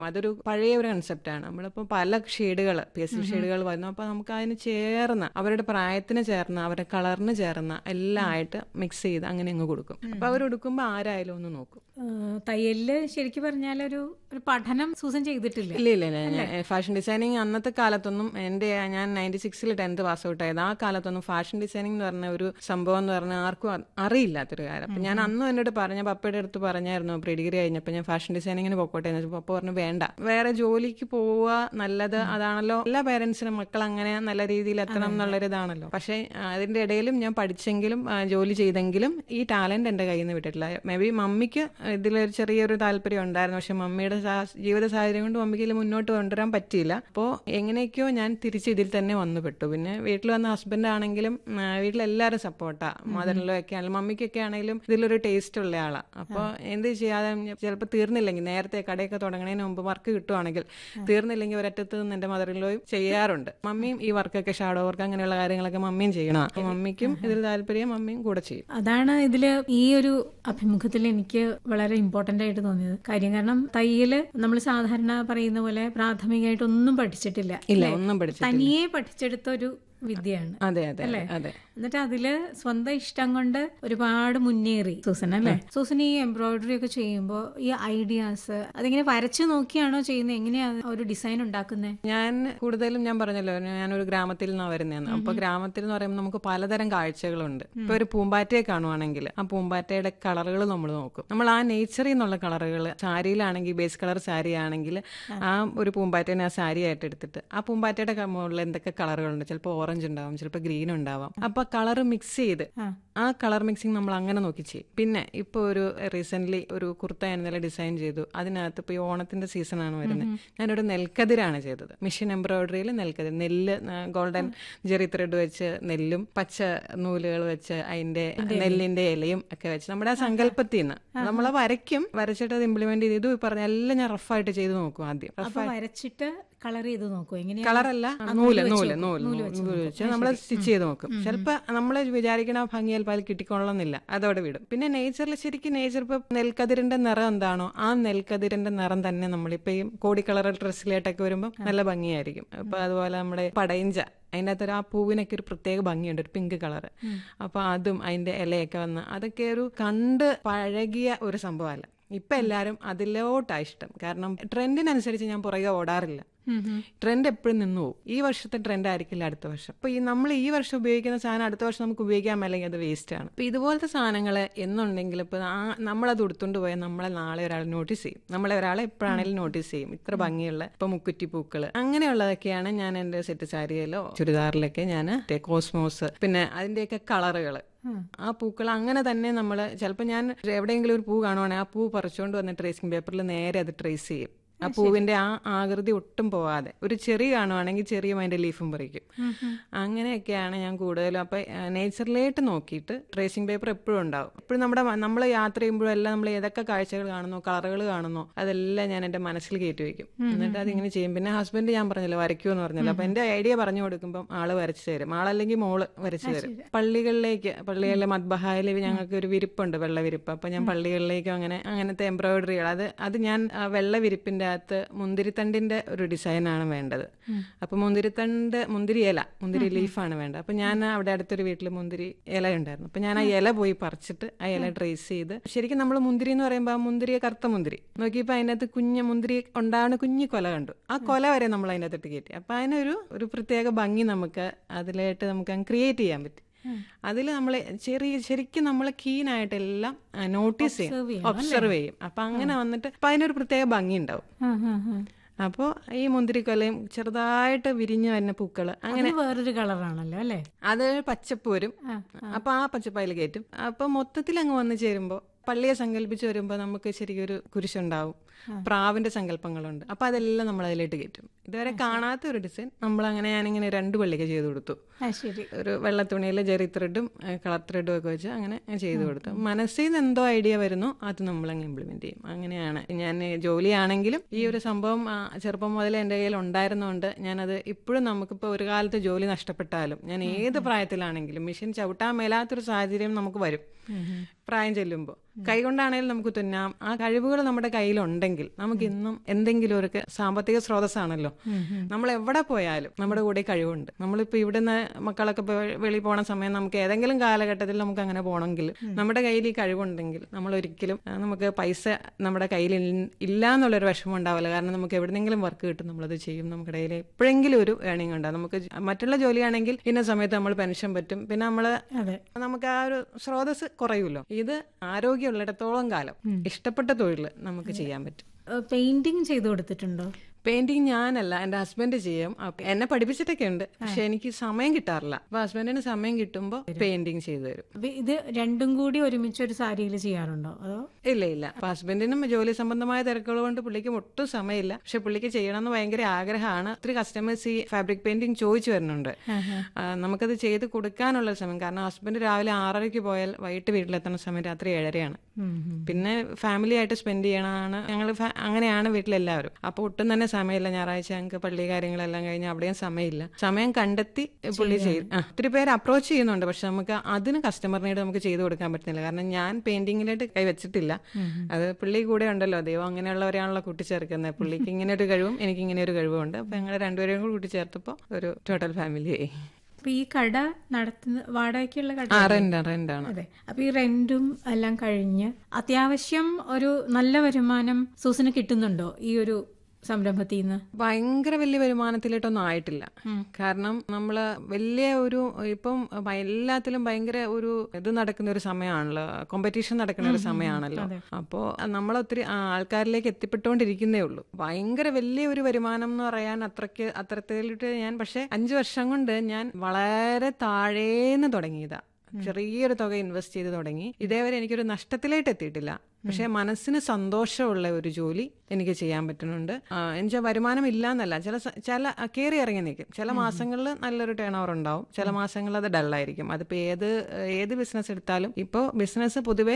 അതൊരു പഴയ ഒരു കൺസെപ്റ്റാണ് നമ്മളിപ്പോൾ പല ഷെയ്ഡുകൾ പേസ്റ്റൽ ഷെയ്ഡുകൾ വരുന്നു അപ്പോൾ നമുക്ക് അതിന് ചേർന്ന അവരുടെ പ്രായത്തിന് ചേർന്ന അവരുടെ കളറിന് ചേർന്ന എല്ലാം ആയിട്ട് മിക്സ് ചെയ്ത് അങ്ങനെ അങ്ങ് കൊടുക്കും അപ്പോൾ അവർ ഉടുക്കുമ്പോൾ ആരായാലും ഒന്ന് നോക്കും ഏഹ് തയ്യലില് ശരിക്കും പറഞ്ഞാൽ ഒരു ഒരു പഠനം സൂസൻ ചെയ്തിട്ടില്ല ഇല്ല ഇല്ല ഇല്ല ഫാഷൻ ഡിസൈനിങ് അന്നത്തെ കാലത്തൊന്നും എൻ്റെ ഞാൻ നയൻറ്റി സിക്സിൽ ടെൻത്ത് പാസ് ഔട്ട് ആയത് ആ കാലത്തൊന്നും ഫാഷൻ ഡിസൈനിങ് എന്ന് പറഞ്ഞ ഒരു സംഭവം എന്ന് പറഞ്ഞാൽ ആർക്കും അ- അറിയില്ലാത്തൊരു കാര്യം അപ്പം ഞാൻ അന്നും എന്നോട് പറഞ്ഞ പപ്പയുടെ അടുത്ത് പറഞ്ഞായിരുന്നു പ്രീ ഡിഗ്രി കഴിഞ്ഞപ്പോൾ ഞാൻ ഫാഷൻ ഡിസൈനിങ്ങിന് പൊക്കോട്ടെ എന്ന് വെച്ചപ്പോൾ പപ്പ പറഞ്ഞു വേണ്ട വേറെ ജോലിക്ക് പോവുക നല്ലത് അതാണല്ലോ എല്ലാ പേരൻസിനും മക്കൾ അങ്ങനെ നല്ല രീതിയിൽ എത്തണം എന്നുള്ളൊരു ഇതാണല്ലോ പക്ഷേ ആ, അതിന്റെ ഇടയിലും ഞാൻ പഠിച്ചെങ്കിലും ആ, ജോലി ചെയ്തെങ്കിലും ഈ ടാലന്റ് എൻ്റെ കയ്യിൽ നിന്ന് വിട്ടിട്ടില്ല മേ ബി മമ്മിക്ക് ഇതിലൊരു ചെറിയൊരു താല്പര്യം ഉണ്ടായിരുന്നു പക്ഷെ മമ്മിയുടെ സാ- ജീവിത സാഹചര്യം കൊണ്ട് മമ്മിക്ക് ഇതിൽ മുന്നോട്ട് കൊണ്ടുവരാൻ പറ്റിയില്ല അപ്പോൾ എങ്ങനെയൊക്കെയോ ഞാൻ തിരിച്ച് ഇതിൽ തന്നെ വന്നു പെട്ടു പിന്നെ വീട്ടിൽ വന്ന ഹസ്ബൻഡ് ആണെങ്കിലും ആ, വീട്ടിലെല്ലാവരും സപ്പോർട്ടാ മദറിലോ ഒക്കെ ആണെങ്കിലും മമ്മിക്കൊക്കെ ആണെങ്കിലും ഇതിലൊരു ടേസ്റ്റ് ഉള്ള ആളാണ് അപ്പോൾ എന്ത് ചെയ്യാതെ ചിലപ്പോൾ തീർന്നില്ലെങ്കിൽ നേരത്തെ കടയൊക്കെ തുടങ്ങുന്നതിന് മുമ്പ് വർക്ക് കിട്ടുവാണെങ്കിൽ തീർന്നില്ലെങ്കിൽ ഒരറ്റത്ത് നിന്ന് എൻ്റെ മദറിലോയും ചെയ്യാറുണ്ട് മമ്മിയും ഈ വർക്കൊക്കെ ഷാഡോ വർക്ക് അങ്ങനെയുള്ള കാര്യങ്ങളൊക്കെ മമ്മിയും ചെയ്യണം അപ്പോൾ മമ്മിക്കും ഇതിൽ താല്പര്യം മമ്മിയും കൂടെ ചെയ്യും അതാണ് ഇതില് ഈ ഒരു അഭിമുഖത്തിൽ എനിക്ക് വളരെ ഇമ്പോർട്ടന്റ് ആയിട്ട് തോന്നിയത് കാര്യം കാരണം തയ്യല് നമ്മൾ സാധാരണ പറയുന്ന പോലെ പ്രാഥമികമായിട്ട് ഒന്നും പഠിച്ചിട്ടില്ല ഇല്ല ഒന്നും പഠിച്ചില്ല തനിയെ പഠിച്ചെടുത്ത ഒരു വിദ്യയാണ് അതെ അതെ അതെ എന്നിട്ട് അതില് സ്വന്തം ഇഷ്ടം കൊണ്ട് ഒരുപാട് മുന്നേറി സൂസൻ അല്ലേ സൂസൻ ഈ എംബ്രോയിഡറി ഒക്കെ ചെയ്യുമ്പോൾ ഈ ഐഡിയാസ് അതിങ്ങനെ വരച്ചു നോക്കിയാണോ ചെയ്യുന്നത് എങ്ങനെയാ ഒരു ഡിസൈൻ ഉണ്ടാക്കുന്നത് ഞാൻ കൂടുതലും ഞാൻ പറഞ്ഞല്ലോ ഞാനൊരു ഗ്രാമത്തിൽ നിന്നാണ് വരുന്നതെന്ന് അപ്പൊ ഗ്രാമത്തിൽ എന്ന് പറയുമ്പോൾ നമുക്ക് പലതരം കാഴ്ചകളുണ്ട് ഇപ്പൊ ഒരു പൂമ്പാറ്റയെ കാണുവാണെങ്കിൽ ആ പൂമ്പാറ്റയുടെ കളറുകൾ നമ്മൾ നോക്കും നമ്മൾ ആ നേച്ചറിൽ നിന്നുള്ള കളറുകൾ സാരിയിലാണെങ്കിൽ ബേസ് കളർ സാരി ആണെങ്കിൽ ആ ഒരു പൂമ്പാറ്റേനെ ആ സാരി ആയിട്ട് എടുത്തിട്ട് ആ പൂമ്പാറ്റയുടെ ക- മുകളിൽ എന്തൊക്കെ കളറുകളുണ്ട് ചിലപ്പോൾ ഓറഞ്ച് ഉണ്ടാവും ചിലപ്പോൾ ഗ്രീൻ ഉണ്ടാവാം അപ്പൊ കളർ മിക്സ് ചെയ്ത് ആ കളർ മിക്സിങ് നമ്മൾ അങ്ങനെ നോക്കി ചെയ്യും പിന്നെ ഇപ്പൊ ഒരു റീസെന്റ് ഒരു കുർത്ത ഞാൻ ഇന്നലെ ഡിസൈൻ ചെയ്തു അതിനകത്ത് ഇപ്പൊ ഈ ഓണത്തിന്റെ സീസൺ ആണ് വരുന്നത് ഞാനൊരു നെൽക്കതിരാണ് ചെയ്തത് മെഷീൻ എംബ്രോയിഡറിയിൽ നെൽക്കതിർ നെല്ല് ഗോൾഡൻ ജെറി ത്രെഡ് വെച്ച് നെല്ലും പച്ച നൂലുകൾ വെച്ച് അതിന്റെ നെല്ലിന്റെ ഇലയും ഒക്കെ വെച്ച് നമ്മുടെ ആ സങ്കല്പത്തിൽ നിന്ന് നമ്മൾ വരയ്ക്കും വരച്ചിട്ട് അത് ഇംപ്ലിമെന്റ് ചെയ്ത് ഇത് പറഞ്ഞ എല്ലാം ഞാൻ റഫായിട്ട് ചെയ്ത് നോക്കും ആദ്യം അപ്പൊ വരച്ചിട്ട് കളർ ചെയ്ത് നോക്കൂ എങ്ങനെയാ കളറല്ല നൂല് നൂല് നൂല് നൂല് വെച്ച് നമ്മൾ സ്റ്റിച്ച് ചെയ്ത് നോക്കും ചിലപ്പോൾ നമ്മൾ വിചാരിക്കണ ഭംഗി ചിലപ്പോൾ അത് കിട്ടിക്കൊള്ളണമെന്നില്ല അതോടെ വിടും പിന്നെ നേച്ചറിൽ ശരിക്കും നേച്ചർ ഇപ്പോൾ നെൽക്കതിരിന്റെ നിറം എന്താണോ ആ നെൽക്കതിരിന്റെ നിറം തന്നെ നമ്മളിപ്പോൾ ഈ കോടി കളർ ഡ്രസ്സിലായിട്ടൊക്കെ വരുമ്പോൾ നല്ല ഭംഗിയായിരിക്കും അപ്പൊ അതുപോലെ നമ്മുടെ പടയിഞ്ച അതിൻ്റെ അകത്തൊരു ആ പൂവിനൊക്കെ ഒരു പ്രത്യേക ഭംഗിയുണ്ട് ഒരു പിങ്ക് കളർ അപ്പൊ അതും അതിന്റെ ഇലയൊക്കെ വന്ന് അതൊക്കെ ഒരു കണ്ട് പഴകിയ ഒരു സംഭവമല്ല ഇപ്പൊ എല്ലാരും അതിലോട്ടാ ഇഷ്ടം കാരണം ട്രെൻഡിനനുസരിച്ച് ഞാൻ പുറകെ ഓടാറില്ല ട്രെൻഡ് എപ്പോഴും നിന്നു പോകും ഈ വർഷത്തെ ട്രെൻഡ് ആയിരിക്കില്ല അടുത്ത വർഷം അപ്പൊ ഈ നമ്മൾ ഈ വർഷം ഉപയോഗിക്കുന്ന സാധനം അടുത്ത വർഷം നമുക്ക് ഉപയോഗിക്കാൻ മേലെങ്കിൽ അത് വേസ്റ്റ് ആണ് അപ്പൊ ഇതുപോലത്തെ സാധനങ്ങൾ എന്നുണ്ടെങ്കിൽ ഇപ്പൊ ആ നമ്മളത് ഉടുത്തുകൊണ്ട് പോയാൽ നമ്മളെ നാളെ ഒരാൾ നോട്ടീസ് ചെയ്യും നമ്മളെ ഒരാളെ എപ്പോഴാണെങ്കിലും നോട്ടീസ് ചെയ്യും ഇത്ര ഭംഗിയുള്ള ഇപ്പൊ മുക്കുറ്റി പൂക്കൾ അങ്ങനെയുള്ളതൊക്കെയാണ് ഞാൻ എന്റെ സെറ്റ് സാരിയിലോ ചുരിദാറിലൊക്കെ ഞാൻ കോസ്മോസ് പിന്നെ അതിന്റെയൊക്കെ കളറുകൾ ആ പൂക്കൾ അങ്ങനെ തന്നെ നമ്മൾ ചിലപ്പോൾ ഞാൻ എവിടെയെങ്കിലും ഒരു പൂ കാണുവാണെങ്കിൽ ആ പൂ പറിച്ചുകൊണ്ട് വന്ന് ട്രേസിംഗ് പേപ്പറിൽ നേരെ അത് ട്രേസ് ചെയ്യും ആ പൂവിന്റെ ആ ആകൃതി ഒട്ടും പോവാതെ ഒരു ചെറി കാണുവാണെങ്കിൽ ചെറിയും അതിന്റെ ലീഫും പറിക്കും അങ്ങനെയൊക്കെയാണ് ഞാൻ കൂടുതലും അപ്പൊ നേച്ചറിലേട്ട് നോക്കിയിട്ട് ട്രേസിംഗ് പേപ്പർ എപ്പോഴും ഉണ്ടാവും എപ്പോഴും നമ്മുടെ നമ്മൾ യാത്ര ചെയ്യുമ്പോഴും എല്ലാം നമ്മൾ ഏതൊക്കെ കാഴ്ചകൾ കാണുന്നോ കളറുകൾ കാണുന്നോ അതെല്ലാം ഞാൻ എന്റെ മനസ്സിൽ കയറ്റി വെക്കും എന്നിട്ട് അതിങ്ങനെ ചെയ്യും പിന്നെ ഹസ്ബൻഡ് ഞാൻ പറഞ്ഞല്ലോ വരയ്ക്കുമെന്ന് പറഞ്ഞല്ലോ അപ്പൊ എന്റെ ഐഡിയ പറഞ്ഞു കൊടുക്കുമ്പോൾ ആള് വരച്ചു തരും ആളല്ലെങ്കിൽ മോള് വരച്ചു തരും പള്ളികളിലേക്ക് പള്ളികളിലെ മദ്ബഹായിൽ ഞങ്ങൾക്ക് ഒരു വിരിപ്പുണ്ട് വെള്ള വിരിപ്പ് അപ്പൊ ഞാൻ പള്ളികളിലേക്കും അങ്ങനെ അങ്ങനത്തെ എംബ്രോയിഡറികൾ അത് അത് ഞാൻ ആ വെള്ള വിരിപ്പിന്റെ അകത്ത് മുന്തിരിത്തണ്ടിന്റെ ഒരു ഡിസൈനാണ് വേണ്ടത് അപ്പൊ മുന്തിരിത്തണ്ട് മുന്തിരി ഇല മുന്തിരി ലീഫാണ് വേണ്ടത് അപ്പൊ ഞാൻ അവിടെ അടുത്തൊരു വീട്ടിൽ മുന്തിരി ഇല ഉണ്ടായിരുന്നു അപ്പൊ ഞാൻ ആ ഇല പോയി പറിച്ചിട്ട് ആ ഇല ട്രേസ് ചെയ്ത് ശരിക്കും നമ്മൾ മുന്തിരി എന്ന് പറയുമ്പോൾ ആ മുന്തിരിയെ കറുത്ത മുന്തിരി നോക്കിയപ്പോൾ അതിനകത്ത് കുഞ്ഞ് മുന്തിരി ഉണ്ടാവുന്ന കുഞ്ഞു കൊല കണ്ടു ആ കൊല വരെ നമ്മൾ അതിനകത്തിട്ട് കയറ്റി അപ്പൊ അതിനൊരു ഒരു പ്രത്യേക ഭംഗി നമുക്ക് അതിലായിട്ട് നമുക്ക് ക്രിയേറ്റ് ചെയ്യാൻ പറ്റി അതിൽ നമ്മൾ ചെറിയ ശരിക്കും നമ്മൾ കീനായിട്ട് എല്ലാം നോട്ടീസ് ചെയ്യും ഒബ്സർവ് ചെയ്യും അപ്പൊ അങ്ങനെ വന്നിട്ട് അപ്പൊ അതിനൊരു പ്രത്യേക ഭംഗി ഉണ്ടാവും അപ്പോൾ ഈ മുന്തിരിക്കൊലയും ചെറുതായിട്ട് വിരിഞ്ഞു വരുന്ന പൂക്കള് അങ്ങനെ അത് വേറൊരു കളറാണല്ലോ അല്ലേ അത് പച്ചപ്പ് വരും അപ്പൊ ആ പച്ചപ്പ് അതിൽ കയറ്റും അപ്പൊ മൊത്തത്തിൽ അങ്ങ് വന്നു ചേരുമ്പോൾ പള്ളിയെ സങ്കല്പിച്ച് വരുമ്പോൾ നമുക്ക് ശരിക്കും ഒരു കുരിശുണ്ടാവും പ്രാവിന്റെ സങ്കല്പങ്ങളുണ്ട് അപ്പൊ അതെല്ലാം നമ്മൾ അതിലേക്ക് കയറ്റും ഇതുവരെ കാണാത്ത ഒരു ഡിസൈൻ നമ്മൾ അങ്ങനെ ഞാനിങ്ങനെ രണ്ട് പള്ളിക്ക് ചെയ്ത് കൊടുത്തു ആ ശരി ഒരു വെള്ള തുണിയിൽ ജെറി ത്രെഡും കളർ ത്രെഡും ഒക്കെ വെച്ച് അങ്ങനെ ചെയ്തു കൊടുത്തു മനസ്സിൽ നിന്ന് എന്തോ ഐഡിയ വരുന്നു അത് നമ്മളങ്ങ് ഇംപ്ലിമെന്റ് ചെയ്യും അങ്ങനെയാണ് ഞാൻ ജോലിയാണെങ്കിലും ഈ ഒരു സംഭവം ആ, ചെറുപ്പം മുതൽ എൻ്റെ കയ്യിൽ ഉണ്ടായിരുന്നതുകൊണ്ട് ഞാനത് ഇപ്പോഴും നമുക്കിപ്പോൾ ഒരു കാലത്ത് ജോലി നഷ്ടപ്പെട്ടാലും ഞാൻ ഏത് പ്രായത്തിലാണെങ്കിലും മെഷീൻ ചവിട്ടാൻ മേലാത്തൊരു സാഹചര്യം നമുക്ക് വരും പ്രായം ചെല്ലുമ്പോൾ കൈകൊണ്ടാണെങ്കിലും നമുക്ക് തുന്നാം ആ കഴിവുകൾ നമ്മുടെ കയ്യിലുണ്ടെങ്കിൽ നമുക്ക് ഇന്നും എന്തെങ്കിലും ഒരു സാമ്പത്തിക സ്രോതസ്സാണല്ലോ നമ്മൾ എവിടെ പോയാലും നമ്മുടെ കൂടെ കഴിവുണ്ട് നമ്മളിപ്പോൾ ഇവിടുന്ന് മക്കളൊക്കെ പോയി വെളിയിൽ പോണ സമയം നമുക്ക് ഏതെങ്കിലും കാലഘട്ടത്തിൽ നമുക്ക് അങ്ങനെ പോകണമെങ്കിൽ നമ്മുടെ കയ്യിൽ ഈ കഴിവുണ്ടെങ്കിൽ നമ്മൾ ഒരിക്കലും ആ, നമുക്ക് പൈസ നമ്മുടെ കയ്യിൽ ഇൽ- ഇല്ല എന്നുള്ളൊരു വിഷമം ഉണ്ടാവില്ല കാരണം നമുക്ക് എവിടെന്നെങ്കിലും വർക്ക് കിട്ടും നമ്മളത് ചെയ്യും നമ്മുടെ കയ്യിൽ എപ്പോഴെങ്കിലും ഒരു ഏണിംഗ് ഉണ്ടാവും നമുക്ക് ജ- മറ്റുള്ള ജോലിയാണെങ്കിൽ ഇന്ന സമയത്ത് നമ്മൾ പെൻഷൻ പറ്റും പിന്നെ നമ്മൾ അതെ നമുക്ക് ആ ഒരു സ്രോതസ് കുറയുമല്ലോ ഇത് ആരോഗ്യമുള്ളിടത്തോളം കാലം ഇഷ്ടപ്പെട്ട തൊഴിൽ നമുക്ക് ചെയ്യാൻ പറ്റും പെയിന്റിങ് ചെയ്തു കൊടുത്തിട്ടുണ്ടോ പെയിന്റിങ് ഞാനല്ല എൻ്റെ ഹസ്ബൻഡ് ചെയ്യും അപ്പൊ എന്നെ പഠിപ്പിച്ചിട്ടൊക്കെ ഉണ്ട് പക്ഷെ എനിക്ക് സമയം കിട്ടാറില്ല അപ്പൊ ഹസ്ബൻഡിന് സമയം കിട്ടുമ്പോൾ പെയിന്റിങ് ചെയ്തു തരും അപ്പൊ ഇത് രണ്ടും കൂടി ഒരുമിച്ച് ഒരു സാരിയിൽ ചെയ്യാറുണ്ടോ അതോ ഇല്ല ഇല്ല അപ്പൊ ഹസ്ബൻഡിനും ജോലി സംബന്ധമായ തിരക്കുകൾ കൊണ്ട് പുള്ളിക്ക് ഒട്ടും സമയമില്ല പക്ഷെ പുള്ളിക്ക് ചെയ്യണമെന്ന് ഭയങ്കര ആഗ്രഹമാണ് ഒത്തിരി കസ്റ്റമേഴ്സ് ഈ ഫാബ്രിക് പെയിന്റിങ് ചോദിച്ചു വരുന്നുണ്ട് ആ, നമുക്കത് ചെയ്ത് കൊടുക്കാനുള്ള സമയം കാരണം ഹസ്ബൻഡ് രാവിലെ ആറരയ്ക്ക് പോയാൽ വൈകിട്ട് വീട്ടിലെത്തുന്ന സമയം രാത്രി ഏഴരയാണ് പിന്നെ ഫാമിലി ആയിട്ട് സ്പെൻഡ് ചെയ്യണതാണ് ഞങ്ങൾ അങ്ങനെയാണ് വീട്ടിലെല്ലാവരും അപ്പോൾ ഒട്ടും തന്നെ സമയമില്ല ഞായറാഴ്ച ഞങ്ങൾക്ക് പള്ളി കാര്യങ്ങളെല്ലാം കഴിഞ്ഞ് അവിടെയും സമയമില്ല സമയം കണ്ടെത്തി പുള്ളി ചെയ്ത് ആ ഒത്തിരി പേര് അപ്രോച്ച് ചെയ്യുന്നുണ്ട് പക്ഷെ നമുക്ക് അതിന് കസ്റ്റമറിനായിട്ട് നമുക്ക് ചെയ്തു കൊടുക്കാൻ പറ്റുന്നില്ല കാരണം ഞാൻ പെയിന്റിങ്ങിലായിട്ട് കൈ വെച്ചിട്ടില്ല അത് പുള്ളി കൂടെ ഉണ്ടല്ലോ ദൈവം അങ്ങനെയുള്ളവരെയാണല്ലോ കൂട്ടിച്ചേർക്കുന്നത് പുള്ളിക്ക് ഇങ്ങനെ ഒരു കഴിവും എനിക്ക് ഇങ്ങനെ ഒരു കഴിവും ഉണ്ട് അപ്പൊ ഞങ്ങൾ രണ്ടുപേരെയും കൂടി കൂട്ടിച്ചേർത്തപ്പോൾ ഒരു ടോട്ടൽ ഫാമിലിയായി അപ്പൊ ഈ കട നടത്തുന്ന വാടകയ്ക്കുള്ള കട ആ റെന്റ് റെന്റാണ് അതെ അപ്പൊ ഈ റെന്റും എല്ലാം കഴിഞ്ഞ് അത്യാവശ്യം ഒരു നല്ല വരുമാനം സൂസന് കിട്ടുന്നുണ്ടോ ഈ ഒരു സംരംഭത്തിൽ നിന്ന് ഭയങ്കര വലിയ വരുമാനത്തിലേട്ടൊന്നും ആയിട്ടില്ല കാരണം നമ്മൾ വലിയ ഒരു ഇപ്പം ഭ- എല്ലാത്തിലും ഭയങ്കര ഒരു ഇത് നടക്കുന്ന ഒരു സമയമാണല്ലോ കോമ്പറ്റീഷൻ നടക്കുന്ന ഒരു സമയമാണല്ലോ അപ്പോൾ നമ്മൾ ഒത്തിരി ആ, ആൾക്കാരിലേക്ക് എത്തിപ്പെട്ടുകൊണ്ടിരിക്കുന്നേ ഉള്ളൂ ഭയങ്കര വലിയ ഒരു വരുമാനം എന്ന് പറയാൻ അത്രയ്ക്ക് അത്തരത്തിലിട്ട് ഞാൻ പക്ഷെ അഞ്ചു വർഷം കൊണ്ട് ഞാൻ വളരെ താഴേന്ന് തുടങ്ങിയതാ ചെറിയൊരു തുക ഇൻവെസ്റ്റ് ചെയ്ത് തുടങ്ങി ഇതേവരെ എനിക്കൊരു നഷ്ടത്തിലേക്ക് എത്തിയിട്ടില്ല പക്ഷെ മനസ്സിന് സന്തോഷമുള്ള ഒരു ജോലി എനിക്ക് ചെയ്യാൻ പറ്റുന്നുണ്ട് എന്നുവെച്ചാൽ വരുമാനം ഇല്ല എന്നല്ല ചില സ- ചില കയറി ഇറങ്ങി നിൽക്കും ചില മാസങ്ങളിൽ നല്ലൊരു ടേൺ ഓവർ ഉണ്ടാവും ചില മാസങ്ങളിൽ അത് ഡള്ളായിരിക്കും അതിപ്പോൾ ഏത് ഏത് ബിസിനസ് എടുത്താലും ഇപ്പോൾ ബിസിനസ് പൊതുവേ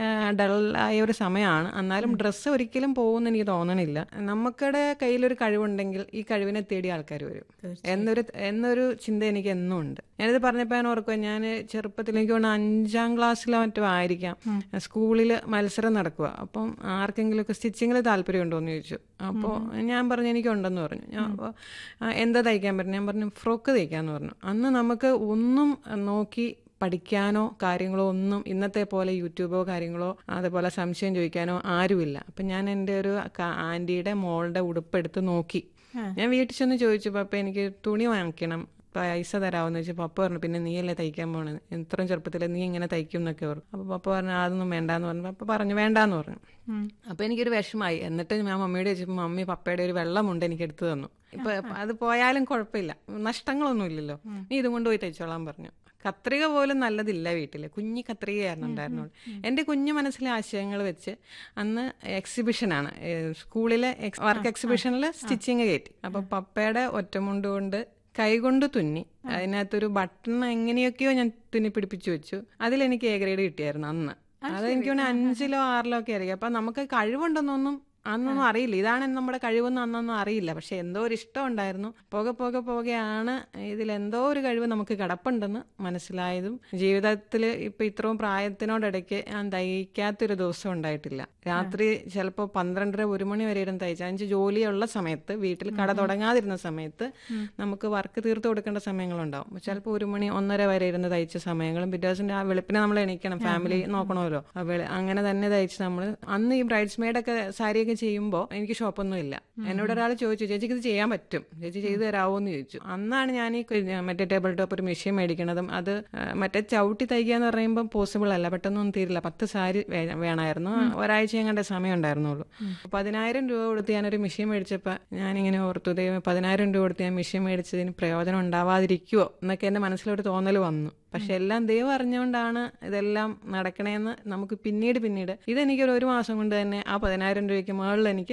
ഡള്ളായ ഒരു സമയമാണ് എന്നാലും ഡ്രസ്സ് ഒരിക്കലും പോകുമെന്ന് എനിക്ക് തോന്നണില്ല നമുക്കിടെ കയ്യിലൊരു കഴിവുണ്ടെങ്കിൽ ഈ കഴിവിനെ തേടി ആൾക്കാർ വരും എന്നൊരു എന്നൊരു ചിന്ത എനിക്ക് എന്നും ഉണ്ട് ഞാനിത് പറഞ്ഞപ്പോൾ ഞാൻ ഓർക്കുക ഞാൻ ചെറുപ്പത്തിൽ എനിക്ക് തോന്നുന്നു അഞ്ചാം ക്ലാസ്സിലോ മറ്റോ ആയിരിക്കാം സ്കൂളിൽ മത്സരം നടക്കുക അപ്പം ആർക്കെങ്കിലുമൊക്കെ സ്റ്റിച്ചിങ്ങിൽ താല്പര്യമുണ്ടോ എന്ന് ചോദിച്ചു അപ്പോൾ ഞാൻ പറഞ്ഞു എനിക്കുണ്ടെന്ന് പറഞ്ഞു ഞാൻ അപ്പോൾ എന്താ തയ്ക്കാൻ പറ്റും ഞാൻ പറഞ്ഞു ഫ്രോക്ക് തയ്ക്കാന്ന് പറഞ്ഞു അന്ന് നമുക്ക് ഒന്നും നോക്കി പഠിക്കാനോ കാര്യങ്ങളോ ഒന്നും ഇന്നത്തെ പോലെ യൂട്യൂബോ കാര്യങ്ങളോ അതുപോലെ സംശയം ചോദിക്കാനോ ആരുമില്ല അപ്പം ഞാൻ എൻ്റെ ഒരു ക- ആൻറ്റിയുടെ മോളുടെ ഉടുപ്പെടുത്ത് നോക്കി ഞാൻ വീട്ടിൽ ചെന്ന് ചോദിച്ചു പപ്പ എനിക്ക് തുണി വാങ്ങിക്കണം പൈസ തരാമെന്ന് വെച്ചാൽ പപ്പ പറഞ്ഞു പിന്നെ നീയല്ലേ തയ്ക്കാൻ പോണത് ഇത്രയും ചെറുപ്പത്തിൽ നീ ഇങ്ങനെ തയ്ക്കും എന്നൊക്കെ പറഞ്ഞു അപ്പോൾ പപ്പ പറഞ്ഞു അതൊന്നും വേണ്ടാന്ന് പറഞ്ഞു പപ്പ പറഞ്ഞു വേണ്ടാന്ന് പറഞ്ഞു അപ്പോൾ എനിക്കൊരു വിഷമായി എന്നിട്ട് ഞാൻ മമ്മിയോട് ചോദിച്ചപ്പോൾ മമ്മി പപ്പയുടെ ഒരു വെള്ളമുണ്ട് എനിക്ക് എടുത്തു തന്നു ഇപ്പൊ അത് പോയാലും കുഴപ്പമില്ല നഷ്ടങ്ങളൊന്നും ഇല്ലല്ലോ നീ ഇതും കൊണ്ട് പോയി തയ്ച്ചോളാൻ പറഞ്ഞു കത്രിക പോലും നല്ലതില്ല വീട്ടില് കുഞ്ഞി കത്രികയായിരുന്നു ഉണ്ടായിരുന്നുള്ളൂ എൻ്റെ കുഞ്ഞു മനസ്സിലെ ആശയങ്ങൾ വെച്ച് അന്ന് എക്സിബിഷനാണ് സ്കൂളിലെ വർക്ക് എക്സിബിഷനിൽ സ്റ്റിച്ചിങ് കയറ്റി അപ്പൊ പപ്പയുടെ ഒറ്റമുണ്ട് കൊണ്ട് കൈകൊണ്ട് തുന്നി അതിനകത്തൊരു ബട്ടൺ എങ്ങനെയൊക്കെയോ ഞാൻ തുന്നി പിടിപ്പിച്ചു വെച്ചു അതിലെനിക്ക് എ ഗ്രേഡ് കിട്ടിയായിരുന്നു അന്ന് അത് എനിക്ക് തോന്നുന്നു അഞ്ചിലോ ആറിലോ ഒക്കെ അറിയാം അപ്പൊ നമുക്ക് കഴിവുണ്ടെന്നൊന്നും അന്നൊന്നും അറിയില്ല ഇതാണ് നമ്മുടെ കഴിവെന്ന് അന്നൊന്നും അറിയില്ല പക്ഷെ എന്തോ ഒരു ഇഷ്ടം ഉണ്ടായിരുന്നു പോകെ പോകെ പോകെയാണ് ഇതിൽ എന്തോ ഒരു കഴിവ് നമുക്ക് കിടപ്പുണ്ടെന്ന് മനസ്സിലായതും ജീവിതത്തിൽ ഇപ്പൊ ഇത്രയും പ്രായത്തിനോടിടയ്ക്ക് ഞാൻ തയ്ക്കാത്തൊരു ദിവസം ഉണ്ടായിട്ടില്ല രാത്രി ചിലപ്പോൾ പന്ത്രണ്ടര ഒരു മണി വരെ ഇരുന്ന് തയ്ച്ച അഞ്ച് ജോലിയുള്ള സമയത്ത് വീട്ടിൽ കട തുടങ്ങാതിരുന്ന സമയത്ത് നമുക്ക് വർക്ക് തീർത്തു കൊടുക്കേണ്ട സമയങ്ങളുണ്ടാവും ചിലപ്പോൾ ഒരു മണി ഒന്നര വരെ ഇരുന്ന് തയ്ച്ച സമയങ്ങളും പിറ്റേ ദിവസം ആ വെളുപ്പിനെ നമ്മൾ എണീക്കണം ഫാമിലി നോക്കണമല്ലോ ആ വെളു- അങ്ങനെ തന്നെ തയ്ച്ച് നമ്മൾ അന്ന് ഈ ബ്രൈഡ്സ് മെയ്ഡൊക്കെ സാരിയൊക്കെ ചെയ്യുമ്പോൾ എനിക്ക് ഷോപ്പൊന്നും ഇല്ല എന്നോട് ഒരാൾ ചോദിച്ചു ചേച്ചിക്ക് ഇത് ചെയ്യാൻ പറ്റും ചേച്ചി ചെയ്തു തരാമോ എന്ന് ചോദിച്ചു അന്നാണ് ഞാൻ ഈ കു- മറ്റേ ടേബിൾ ടോപ്പ് ഒരു മെഷീൻ മേടിക്കണതും അത് ആ, മറ്റേ ചവിട്ടി തയ്ക്കുക എന്ന് പറയുമ്പോൾ പോസിബിൾ അല്ല പെട്ടെന്നൊന്നും തീരില്ല പത്ത് സാരി വേ- വേണമായിരുന്നു ഒരാഴ്ച കണ്ട സമയം ഉണ്ടായിരുന്നുള്ളൂ പതിനായിരം രൂപ കൊടുത്ത് ഞാനൊരു മെഷീൻ മേടിച്ചപ്പോൾ ഞാനിങ്ങനെ ഓർത്തു ദൈവം പതിനായിരം രൂപ കൊടുത്ത് ഞാൻ മെഷീൻ മേടിച്ചതിന് പ്രയോജനം ഉണ്ടാവാതിരിക്കുവോ എന്നൊക്കെ എൻ്റെ മനസ്സിലൊരു തോന്നൽ വന്നു പക്ഷെ എല്ലാം ദൈവം അറിഞ്ഞുകൊണ്ടാണ് ഇതെല്ലാം നടക്കണേന്ന് നമുക്ക് പിന്നീട് പിന്നീട് ഇതെനിക്കൊരു ഒരു മാസം കൊണ്ട് തന്നെ ആ പതിനായിരം രൂപയ്ക്ക് മുകളിൽ എനിക്ക്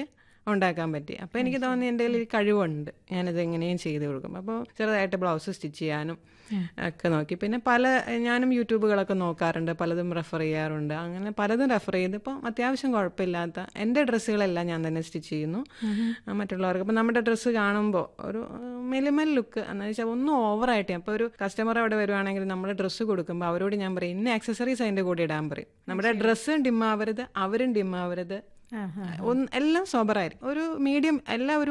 ഉണ്ടാക്കാൻ പറ്റി അപ്പോൾ എനിക്ക് തോന്നി എൻ്റെ കയ്യിൽ ഈ കഴിവുണ്ട് ഞാനിത് എങ്ങനെയും ചെയ്ത് കൊടുക്കും അപ്പോൾ ചെറുതായിട്ട് ബ്ലൗസ് സ്റ്റിച്ച് ചെയ്യാനും ഒക്കെ നോക്കി പിന്നെ പല ഞാനും യൂട്യൂബുകളൊക്കെ നോക്കാറുണ്ട് പലതും റെഫർ ചെയ്യാറുണ്ട് അങ്ങനെ പലതും റെഫർ ചെയ്ത് ഇപ്പോൾ അത്യാവശ്യം കുഴപ്പമില്ലാത്ത എൻ്റെ ഡ്രസ്സുകളെല്ലാം ഞാൻ തന്നെ സ്റ്റിച്ച് ചെയ്യുന്നു ആ, മറ്റുള്ളവർക്ക് അപ്പോൾ നമ്മുടെ ഡ്രസ്സ് കാണുമ്പോൾ ഒരു മിനിമൽ ലുക്ക് എന്ന് വെച്ചാൽ ഒന്നും ഓവറായിട്ട് അപ്പോൾ ഒരു കസ്റ്റമർ അവിടെ വരുവാണെങ്കിൽ നമ്മൾ ഡ്രസ്സ് കൊടുക്കുമ്പോൾ അവരോട് ഞാൻ പറയും ഇന്ന ആക്സസറീസ് അതിൻ്റെ കൂടെ ഇടാൻ പറയും നമ്മുടെ ഡ്രസ്സും ഡിമ്മാവരുത് അവരും ഡിമ്മാവരുത് ഒന്ന് എല്ലാം സോബറായിരിക്കും ഒരു മീഡിയം എല്ലാം ഒരു